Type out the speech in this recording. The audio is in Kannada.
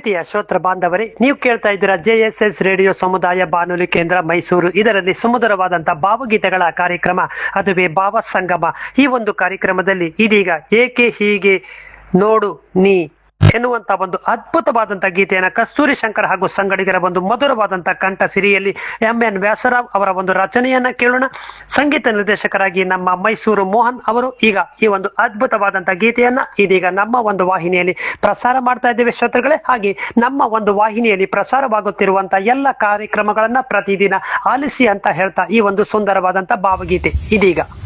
ಪ್ರೀತಿಯ ಶ್ರೋತ್ರ ಬಾಂಧವರೇ ನೀವು ಕೇಳ್ತಾ ಇದ್ದೀರಾ ಜೆ ಎಸ್ ಎಸ್ ರೇಡಿಯೋ ಸಮುದಾಯ ಬಾನುಲಿ ಕೇಂದ್ರ ಮೈಸೂರು ಇದರಲ್ಲಿ ಸುಮಧುರವಾದಂತಹ ಭಾವಗೀತೆಗಳ ಕಾರ್ಯಕ್ರಮ ಅದುವೇ ಭಾವ ಸಂಗಮ ಈ ಒಂದು ಕಾರ್ಯಕ್ರಮದಲ್ಲಿ ಇದೀಗ ಏಕೆ ಹೀಗೆ ನೋಡು ನೀ ಎನ್ನುವಂತ ಒಂದು ಅದ್ಭುತವಾದಂತಹ ಗೀತೆಯನ್ನ ಕಸ್ತೂರಿ ಶಂಕರ್ ಹಾಗೂ ಸಂಗಡಿಗರ ಒಂದು ಮಧುರವಾದಂತಹ ಕಂಠ ಸಿರಿಯಲ್ಲಿ ಎಂ ಎನ್ ವ್ಯಾಸರಾವ್ ಅವರ ಒಂದು ರಚನೆಯನ್ನ ಕೇಳೋಣ ಸಂಗೀತ ನಿರ್ದೇಶಕರಾಗಿ ನಮ್ಮ ಮೈಸೂರು ಮೋಹನ್ ಅವರು ಈಗ ಈ ಒಂದು ಅದ್ಭುತವಾದಂತಹ ಗೀತೆಯನ್ನ ಇದೀಗ ನಮ್ಮ ಒಂದು ವಾಹಿನಿಯಲ್ಲಿ ಪ್ರಸಾರ ಮಾಡ್ತಾ ಇದ್ದೇವೆ ಶ್ರೋತೃಗಳೇ ಹಾಗೆ ನಮ್ಮ ಒಂದು ವಾಹಿನಿಯಲ್ಲಿ ಪ್ರಸಾರವಾಗುತ್ತಿರುವಂತಹ ಎಲ್ಲ ಕಾರ್ಯಕ್ರಮಗಳನ್ನ ಪ್ರತಿದಿನ ಆಲಿಸಿ ಅಂತ ಹೇಳ್ತಾ ಈ ಒಂದು ಸುಂದರವಾದಂತಹ ಭಾವಗೀತೆ ಇದೀಗ